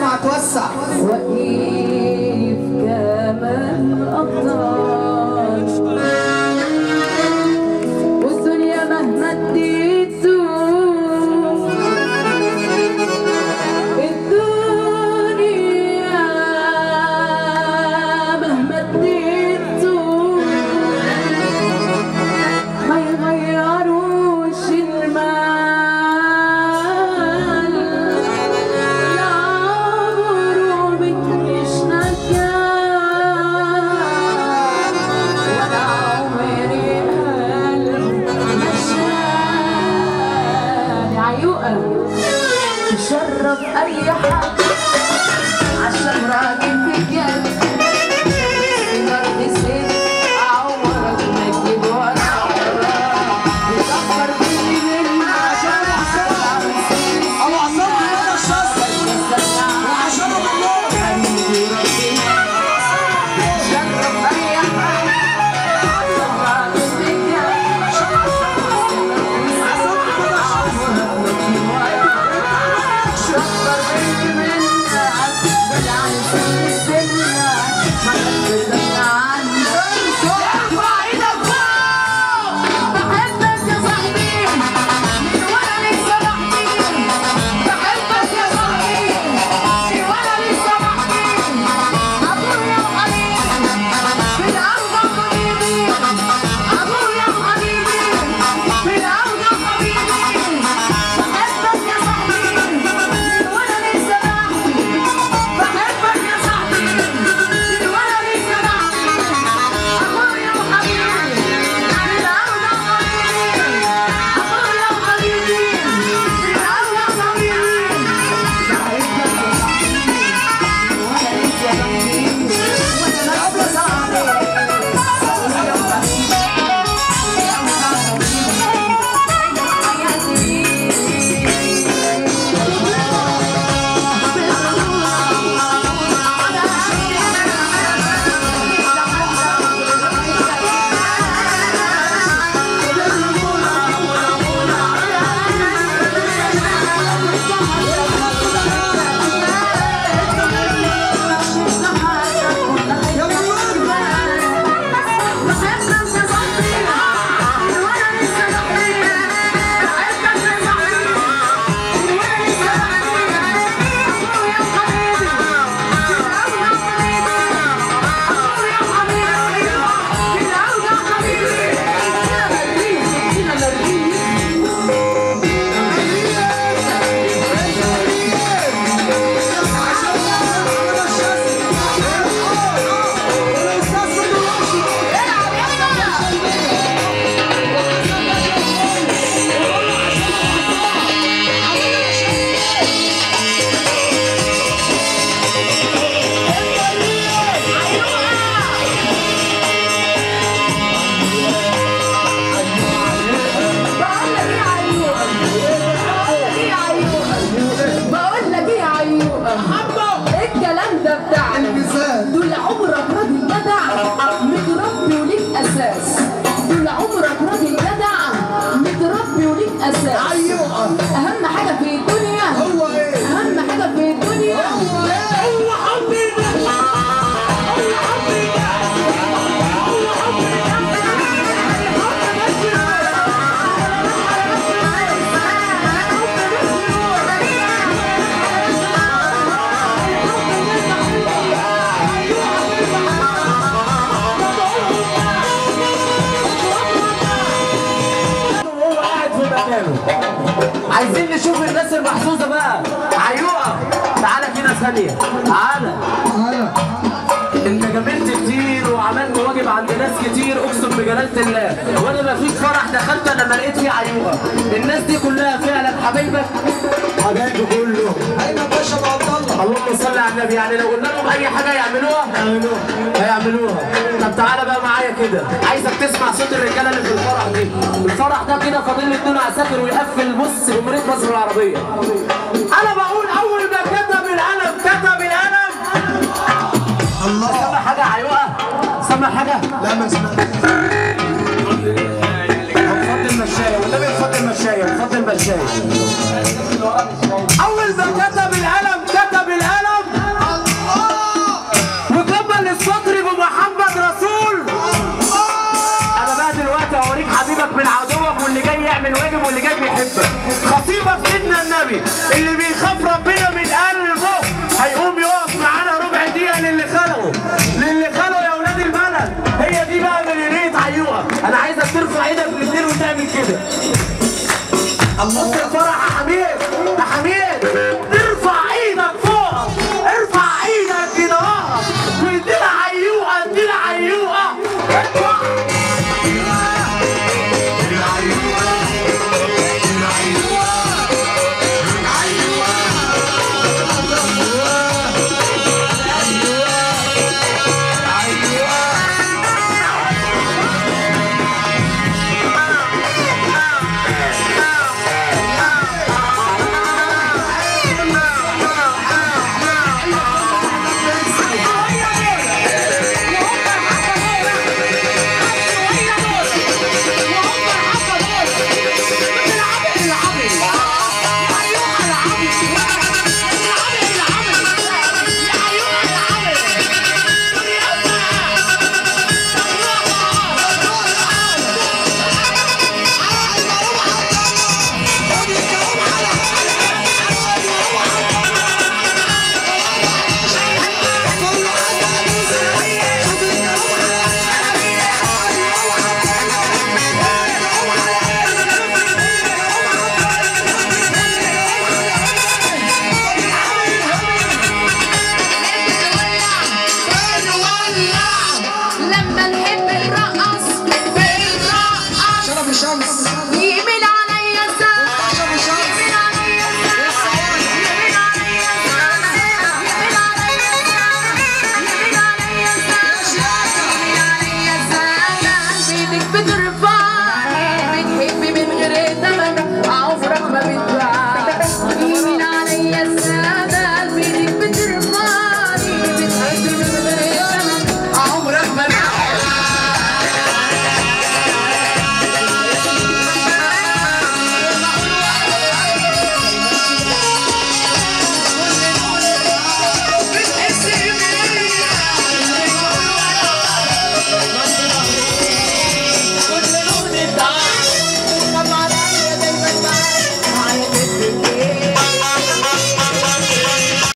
وهتوسع وقيف كمان أبطال والدنيا مهما اديت تزول الدنيا مهما اديت تزول ما يغيروش المال لا عمره مش نكال ولا عمري قلب مشال عيوقة تشرف أي حد عشان راجل بجد الأرض ست أعورك ما تجيب ولا وتأخر كل من عشان ابو عصام هنا الشاطر وعشانه بالله بحبك يا صاحبي من وانا لسه بحكي بحبك يا صاحبي من وانا لسه بحكي ابويا وحبيبي في الارض حبيبي ابويا وحبيبي في الارض حبيبي بحبك يا صاحبي من وانا لسه بحكي بحبك يا صاحبي من وانا لسه بحكي ابويا وحبيبي في الارض حبيبي ابويا وحبيبي في الارض حبيبي بحبك يا صاحبي وانا لسه بحكي وانا لسه بقول لك ايه يا عيوقة الكلام ده بتاعنا المثال طول عمرك راجل جدع متربي وليك اساس طول عمرك راجل جدع متربي وليك اساس ايوه اهم حاجه في الدنيا هو ايه اهم حاجه في الدنيا هو ايه هو حب الناس هو حب الناس هو حب وهو قاعد في مكانه عايزين نشوف الناس المحظوظه بقى عيوقه تعالى كده ثانيه تعالى تعالى انت جاملت كتير وعملت واجب عند ناس كتير اقسم بجلاله الله وانا ما فيش فرح دخلت انا ما لقيت فيه عيوقه الناس دي كلها فعلا حبايبك حبايبي كله ايمن باشا ابو عبد الله اللهم صل على النبي يعني لو قلنا لهم اي حاجه يعملوها هيعملوها هيعملوها طب تعالى بقى معايا كده عايزك تسمع صوت الرجاله اللي في الفرح دي الفرح ده كده فاضل لي بدون عساكر ويقفل بص جمهوريه مصر العربيه انا بقول اول ما كتب القلم كتب القلم الله سامع حاجه عيوقه سامع حاجه لا ما سمعت اتفضل المشايه والنبي اتفضل المشايه اتفضل المشايه اول ما كتب القلم كتب القلم بيعمل واجب واللي جاي بيحبك خطيبة سيدنا النبي اللي بيخاف ربنا من قلبه هيقوم يقف معانا ربع دقيقة للي خلقه للي خلقه يا ولاد البلد هي دي بقى مليونية عيوقة انا عايزك ترفع ايدك الاثنين وتعمل كده بص يا فرح يا حميد يا حميد ترفع ايدك فوق ارفع ايدك كده اهو وادينا عيوقه ادينا عيوقه ارفع لما نحب نرقص بنرقص شرف الشمس